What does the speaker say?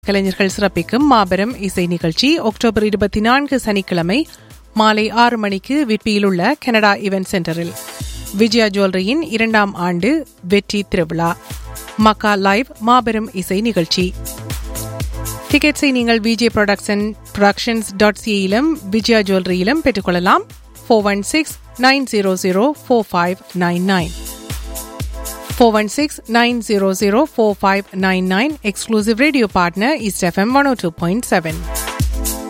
கலைஞர்கள் சிறப்பிக்கும் மாபெரும் இசை நிகழ்ச்சி அக்டோபர் இருபத்தி நான்கு சனிக்கிழமை மாலை ஆறு மணிக்கு விட்பியில் உள்ள கனடா இவென்ட் சென்டரில் விஜயா ஜுவல்லரியின் இரண்டாம் ஆண்டு வெற்றி திருவிழா மக்கா லைவ் மாபெரும் இசை நிகழ்ச்சி டிக்கெட்ஸை நீங்கள் விஜே ப்ரொடக்ஷன் ப்ரொடக்ஷன்ஸ் டாட் சியிலும் விஜயா ஜுவல்லரியிலும் பெற்றுக்கொள்ளலாம் four one six nine zero zero four five nine nine 416-900-4599 exclusive radio partner East FM 102.7